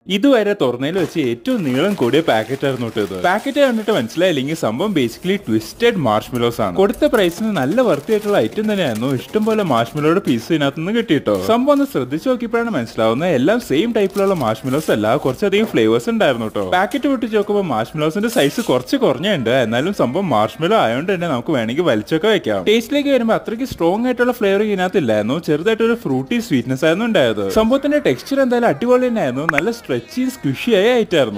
ഇതുവരെ തുറന്നതിൽ വെച്ച് ഏറ്റവും നീളം കൂടിയ പാക്കറ്റ് ആയിരുന്നു കേട്ടോ ഇത് പാക്കറ്റ് കണ്ടിട്ട് മനസ്സിലായില്ലെങ്കിൽ സംഭവം ബേസിക്കലി ട്വിസ്റ്റഡ് മാർഷ്മിലോസ് ആണ് കൊടുത്ത പ്രൈസിന് നല്ല വർത്തിയായിട്ടുള്ള ഐറ്റം തന്നെയായിരുന്നു ഇഷ്ടംപോലെ മാർഷ്മിലോയുടെ പീസ് ഇതിനകത്ത് നിന്ന് കിട്ടിയിട്ടോ സംഭവം ഒന്ന് ശ്രദ്ധിച്ച് നോക്കിയപ്പോഴാണ് മനസ്സിലാവുന്നത് എല്ലാം സെയിം ടൈപ്പിലുള്ള മാർഷ്മിലോസ് അല്ല കുറച്ചധികം ഫ്ലേവേഴ്സ് ഉണ്ടായിരുന്നു കേട്ടോ പാക്കറ്റ് പൊട്ടിച്ച് നോക്കുമ്പോൾ മാർഷ്മിലോസിന്റെ സൈസ് കുറച്ച് കുറഞ്ഞുണ്ട് എന്നാലും സംഭവം മാർഷ്മിലോ ആയതുകൊണ്ട് തന്നെ നമുക്ക് വേണമെങ്കിൽ വലിച്ചൊക്കെ വെക്കാം ടേസ്റ്റിലേക്ക് വരുമ്പോൾ അത്രയ്ക്ക് സ്ട്രോങ് ആയിട്ടുള്ള ഫ്ലേവർ ഇതിനകത്ത് ഇല്ലായിരുന്നു ചെറുതായിട്ട് ഒരു ഫ്രൂട്ടി സ്വീറ്റ്നെസ് ആയിരുന്നു ഉണ്ടായത് സംഭവത്തിന്റെ ടെക്സ്ചർ എന്തായാലും അടിപൊളി തന്നെയായിരുന്നു നല്ല സ്ട്രെച്ചി സ്ക്വിഷി ആയ ആയിട്ടായിരുന്നു